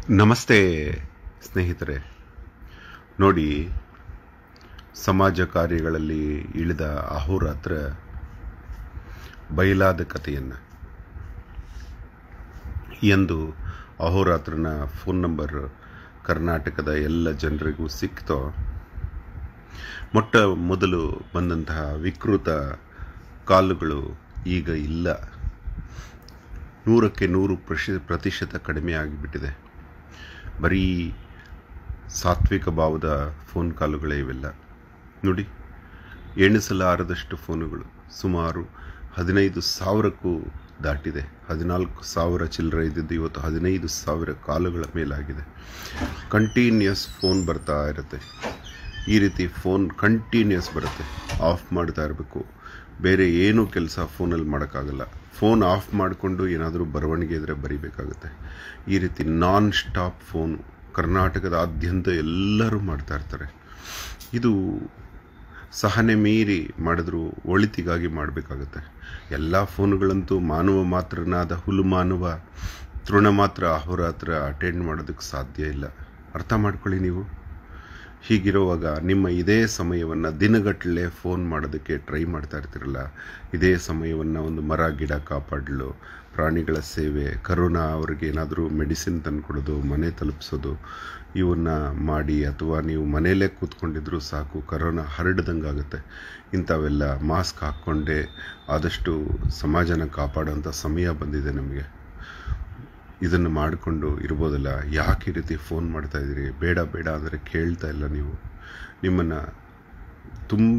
ನಮಸ್ತೆ ಸ್ನೇಹಿತರೆ ನೋಡಿ ಸಮಾಜ ಕಾರ್ಯಗಳಲ್ಲಿ ಇಳಿದ ಅಹೋರಾತ್ರ ಬಯಲಾದ ಕಥೆಯನ್ನು ಎಂದು ಅಹೋರಾತ್ರನ ಫೋನ್ ನಂಬರ್ ಕರ್ನಾಟಕದ ಎಲ್ಲ ಜನರಿಗೂ ಸಿಕ್ತೋ ಮೊಟ್ಟ ಮೊದಲು ಬಂದಂತಹ ವಿಕೃತ ಕಾಲುಗಳು ಈಗ ಇಲ್ಲ ನೂರಕ್ಕೆ ನೂರು ಪ್ರಶಿ ಪ್ರತಿಶತ ಕಡಿಮೆ ಆಗಿಬಿಟ್ಟಿದೆ ಬರೀ ಸಾತ್ವಿಕ ಭಾವದ ಫೋನ್ ಕಾಲುಗಳೇ ಇವೆಲ್ಲ ನೋಡಿ ಎಣಿಸಲಾರದಷ್ಟು ಫೋನುಗಳು ಸುಮಾರು ಹದಿನೈದು ಸಾವಿರಕ್ಕೂ ದಾಟಿದೆ ಹದಿನಾಲ್ಕು ಸಾವಿರ ಚಿಲ್ಲರೆ ಇದ್ದಿದ್ದು ಇವತ್ತು ಹದಿನೈದು ಸಾವಿರ ಕಾಲುಗಳ ಮೇಲಾಗಿದೆ ಕಂಟಿನ್ಯೂಸ್ ಫೋನ್ ಬರ್ತಾ ಇರುತ್ತೆ ಈ ರೀತಿ ಫೋನ್ ಕಂಟಿನ್ಯೂಸ್ ಬರುತ್ತೆ ಆಫ್ ಮಾಡ್ತಾ ಇರಬೇಕು ಬೇರೆ ಏನೂ ಕೆಲಸ ಫೋನಲ್ಲಿ ಮಾಡೋಕ್ಕಾಗಲ್ಲ ಫೋನ್ ಆಫ್ ಮಾಡಿಕೊಂಡು ಏನಾದರೂ ಬರವಣಿಗೆ ಇದ್ದರೆ ಬರಿಬೇಕಾಗುತ್ತೆ ಈ ರೀತಿ ನಾನ್ ಸ್ಟಾಪ್ ಫೋನು ಕರ್ನಾಟಕದಾದ್ಯಂತ ಎಲ್ಲರೂ ಮಾಡ್ತಾ ಇರ್ತಾರೆ ಇದು ಸಹನೆ ಮೀರಿ ಮಾಡಿದ್ರು ಒಳಿತಿಗಾಗಿ ಮಾಡಬೇಕಾಗುತ್ತೆ ಎಲ್ಲ ಫೋನುಗಳಂತೂ ಮಾನವ ಮಾತ್ರನಾದ ಹುಲು ಮಾನವ ತೃಣ ಮಾತ್ರ ಅಹೋರಾತ್ರ ಅಟೆಂಡ್ ಮಾಡೋದಕ್ಕೆ ಸಾಧ್ಯ ಇಲ್ಲ ಅರ್ಥ ಮಾಡ್ಕೊಳ್ಳಿ ನೀವು ಹೀಗಿರುವಾಗ ನಿಮ್ಮ ಇದೇ ಸಮಯವನ್ನು ದಿನಗಟ್ಟಲೆ ಫೋನ್ ಮಾಡೋದಕ್ಕೆ ಟ್ರೈ ಮಾಡ್ತಾ ಇರ್ತಿರಲ್ಲ ಇದೇ ಸಮಯವನ್ನು ಒಂದು ಮರ ಗಿಡ ಕಾಪಾಡಲು ಪ್ರಾಣಿಗಳ ಸೇವೆ ಕರೋನಾ ಅವ್ರಿಗೆ ಏನಾದರೂ ಮೆಡಿಸಿನ್ ತಂದುಕೊಡೋದು ಮನೆ ತಲುಪಿಸೋದು ಇವನ್ನ ಮಾಡಿ ಅಥವಾ ನೀವು ಮನೆಯಲ್ಲೇ ಕೂತ್ಕೊಂಡಿದ್ರೂ ಸಾಕು ಕರೋನಾ ಹರಡ್ದಂಗಾಗುತ್ತೆ ಇಂಥವೆಲ್ಲ ಮಾಸ್ಕ್ ಹಾಕ್ಕೊಂಡೇ ಆದಷ್ಟು ಸಮಾಜನ ಕಾಪಾಡೋಂಥ ಸಮಯ ಬಂದಿದೆ ನಮಗೆ ಇದನ್ನು ಮಾಡಿಕೊಂಡು ಇರ್ಬೋದಲ್ಲ ಯಾಕೆ ಈ ರೀತಿ ಫೋನ್ ಮಾಡ್ತಾ ಇದ್ದೀರಿ ಬೇಡ ಬೇಡ ಅಂದರೆ ಕೇಳ್ತಾ ಇಲ್ಲ ನೀವು ನಿಮ್ಮನ್ನು ತುಂಬ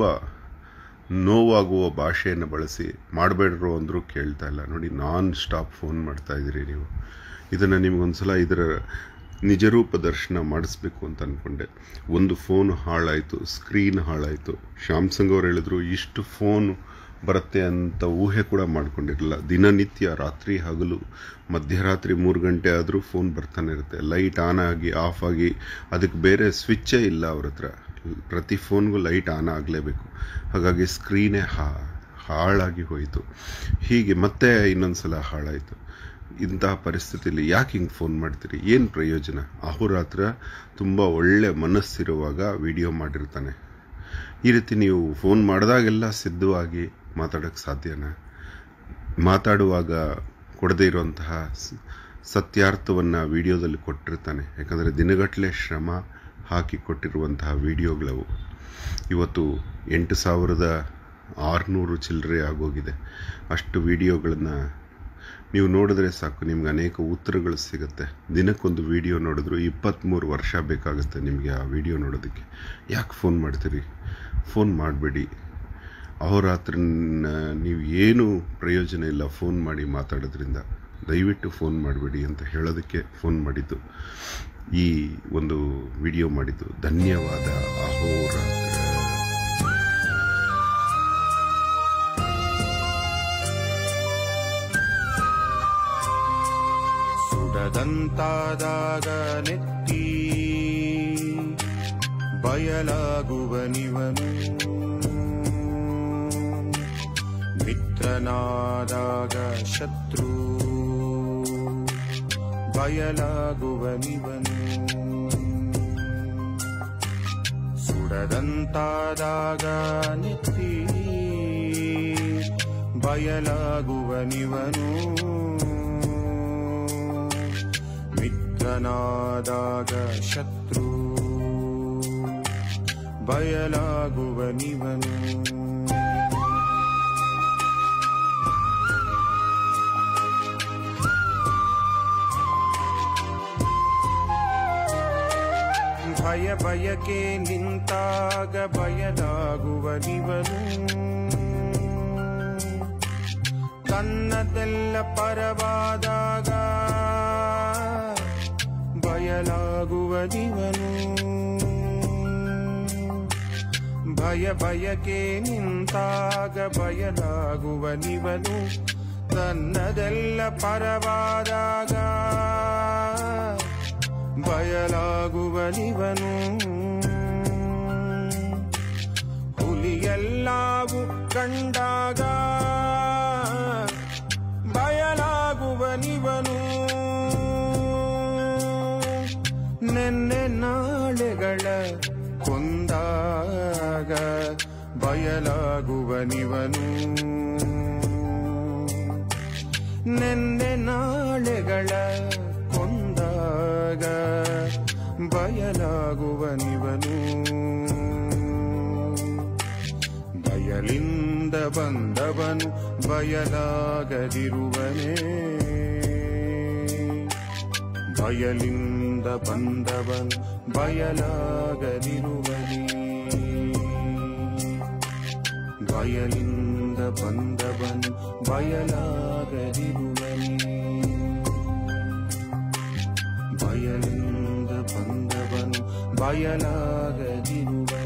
ನೋವಾಗುವ ಭಾಷೆಯನ್ನು ಬಳಸಿ ಮಾಡಬೇಡ್ರು ಅಂದರೂ ಕೇಳ್ತಾ ಇಲ್ಲ ನೋಡಿ ನಾನ್ ಸ್ಟಾಪ್ ಫೋನ್ ಮಾಡ್ತಾ ಇದ್ದೀರಿ ನೀವು ಇದನ್ನು ನಿಮಗೊಂದ್ಸಲ ಇದರ ನಿಜರೂಪ ದರ್ಶನ ಮಾಡಿಸ್ಬೇಕು ಅಂತ ಅಂದ್ಕೊಂಡೆ ಒಂದು ಫೋನ್ ಹಾಳಾಯಿತು ಸ್ಕ್ರೀನ್ ಹಾಳಾಯಿತು ಶ್ಯಾಮ್ಸಂಗ್ ಅವ್ರು ಹೇಳಿದ್ರು ಇಷ್ಟು ಫೋನ್ ಬರುತ್ತೆ ಅಂತ ಊಹೆ ಕೂಡ ಮಾಡ್ಕೊಂಡಿರಲಿಲ್ಲ ದಿನನಿತ್ಯ ರಾತ್ರಿ ಹಗಲು ಮಧ್ಯರಾತ್ರಿ ಮೂರು ಗಂಟೆ ಆದರೂ ಫೋನ್ ಬರ್ತಾನೆ ಇರುತ್ತೆ ಲೈಟ್ ಆನ್ ಆಗಿ ಆಫ್ ಆಗಿ ಅದಕ್ಕೆ ಬೇರೆ ಸ್ವಿಚ್ಚೇ ಇಲ್ಲ ಅವ್ರ ಹತ್ರ ಪ್ರತಿ ಫೋನ್ಗೂ ಲೈಟ್ ಆನ್ ಆಗಲೇಬೇಕು ಹಾಗಾಗಿ ಸ್ಕ್ರೀನೇ ಹಾ ಹಾಳಾಗಿ ಹೋಯಿತು ಹೀಗೆ ಮತ್ತೆ ಇನ್ನೊಂದು ಸಲ ಹಾಳಾಯಿತು ಇಂತಹ ಪರಿಸ್ಥಿತಿಯಲ್ಲಿ ಯಾಕೆ ಹಿಂಗೆ ಫೋನ್ ಮಾಡ್ತೀರಿ ಏನು ಪ್ರಯೋಜನ ಅಹೋರಾತ್ರ ತುಂಬ ಒಳ್ಳೆ ಮನಸ್ಸಿರುವಾಗ ವಿಡಿಯೋ ಮಾಡಿರ್ತಾನೆ ಈ ರೀತಿ ನೀವು ಫೋನ್ ಮಾಡಿದಾಗೆಲ್ಲ ಸಿದ್ಧವಾಗಿ ಮಾತಾಡೋಕ್ಕೆ ಸಾಧ್ಯನಾ ಮಾತಾಡುವಾಗ ಕೊಡದೇ ಇರುವಂತಹ ಸತ್ಯಾರ್ಥವನ್ನು ವಿಡಿಯೋದಲ್ಲಿ ಕೊಟ್ಟಿರ್ತಾನೆ ಯಾಕಂದರೆ ದಿನಗಟ್ಟಲೆ ಶ್ರಮ ಹಾಕಿ ಕೊಟ್ಟಿರುವಂತಹ ವಿಡಿಯೋಗಳವು ಇವತ್ತು ಎಂಟು ಸಾವಿರದ ಆರುನೂರು ಚಿಲ್ಲರೆ ಆಗೋಗಿದೆ ಅಷ್ಟು ವಿಡಿಯೋಗಳನ್ನು ನೀವು ನೋಡಿದ್ರೆ ಸಾಕು ನಿಮ್ಗೆ ಅನೇಕ ಉತ್ತರಗಳು ಸಿಗುತ್ತೆ ದಿನಕ್ಕೊಂದು ವಿಡಿಯೋ ನೋಡಿದ್ರು ಇಪ್ಪತ್ತ್ಮೂರು ವರ್ಷ ಬೇಕಾಗುತ್ತೆ ನಿಮಗೆ ಆ ವಿಡಿಯೋ ನೋಡೋದಕ್ಕೆ ಯಾಕೆ ಫೋನ್ ಮಾಡ್ತೀರಿ ಫೋನ್ ಮಾಡಬೇಡಿ ಅಹೋರಾತ್ರ ನೀವು ಏನು ಪ್ರಯೋಜನ ಇಲ್ಲ ಫೋನ್ ಮಾಡಿ ಮಾತಾಡೋದ್ರಿಂದ ದಯವಿಟ್ಟು ಫೋನ್ ಮಾಡಬೇಡಿ ಅಂತ ಹೇಳೋದಕ್ಕೆ ಫೋನ್ ಮಾಡಿದ್ದು ಈ ಒಂದು ವಿಡಿಯೋ ಮಾಡಿದ್ದು ಧನ್ಯವಾದ ಅಹೋರಾತ್ರ ಸುಡದಂತಾದಾಗ ನೆತ್ತಿ ಬಯಲಾಗುವನಿವನು ಮಿತ್ರನಾದಾಗ ಶತ್ರು ಬಯಲಾಗುವನಿವನು ಸುಡದಂತಾದಾಗ ನೆತ್ತಿ ಬಯಲಾಗುವನಿವನು ಮಿತ್ರನಾದಾಗ ಶತ್ರು ಬಯಲಾಗುವನಿವನು ಭಯ ಬಯಕೆ ನಿಂತಾಗ ಬಯಲಾಗುವನಿವನು ತನ್ನದೆಲ್ಲ ಪರವಾದಾಗ ಬಯಲಾಗುವನಿವನು ಭಯ ಬಯಕೆ ನಿಂತಾಗ ಬಯಲಾಗುವನಿವನು ತನ್ನದೆಲ್ಲ ಪರವಾದಾಗ ಬಯಲಾಗುವನಿವನು ಹುಲಿಯೆಲ್ಲಾವು ಕಂಡಾಗ ಬಯಲಾಗುವನಿವನು ನಾಳೆಗಳ ಕೊಂದಾಗ ಬಯಲಾಗುವನಿವನು ನೆನ್ನೆ ನಾಳೆಗಳ ಕೊಂದಾಗ ಬಯಲಾಗುವನಿವನು ಬಯಲಿಂದ ಬಂದವನು ಬಯಲಾಗದಿರುವನೇ ಬಯಲಿಂದ ಬಂದವನು ಬಯಲಾಗದಿರುವನೇ ಬಯಲಿಂದ ಬಂದವನು ಬಯಲಾಗದಿರುವನೇ ಬಯಲಿಂದ ಬಂದವನು ಬಯಲಾಗದಿರುವನೇ